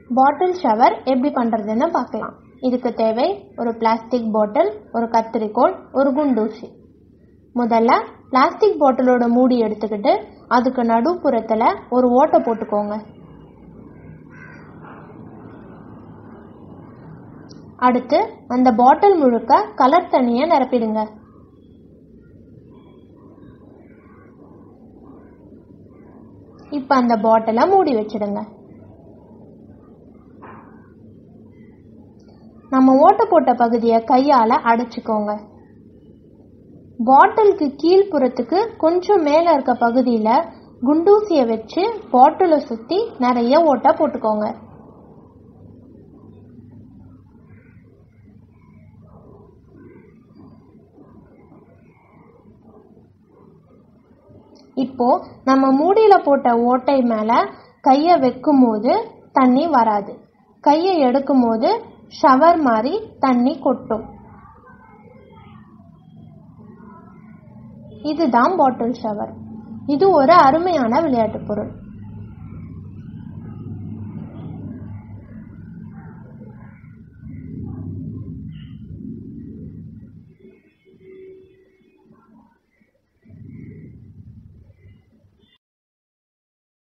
பாட்டில் shower எப்படி பண்ணுறதுன்னு பார்க்கலாம் இதுக்கு தேவை ஒரு பிளாஸ்டிக் பாட்டில் ஒரு கத்திரிக்கோல் ஒரு குண்டூசி முதல்ல பிளாஸ்டிக் பாட்டிலோட மூடி எடுத்துக்கிட்டு அதுக்கு நடுப்புறத்தில் ஒரு ஓட்டை போட்டுக்கோங்க அடுத்து அந்த பாட்டில் முழுக்க கலர் தண்ணியை நிரப்பிடுங்க இப்போ அந்த பாட்டிலை மூடி வச்சிடுங்க நம்ம ஓட்ட போட்ட பகுதியை கையால் அடைச்சிக்கோங்க பாட்டிலுக்கு கீழ்ப்புறத்துக்கு கொஞ்சம் மேலே இருக்க பகுதியில் குண்டூசியை வச்சு பாட்டிலை சுற்றி நிறைய ஓட்டை போட்டுக்கோங்க இப்போ நம்ம மூடியில போட்ட ஓட்டை மேல கையை வைக்கும் போது தண்ணி வராது கையை எடுக்கும் போது ஷவர் மாதிரி தண்ணி கொட்டும் இதுதான் பாட்டில் ஷவர் இது ஒரு அருமையான விளையாட்டு பொருள்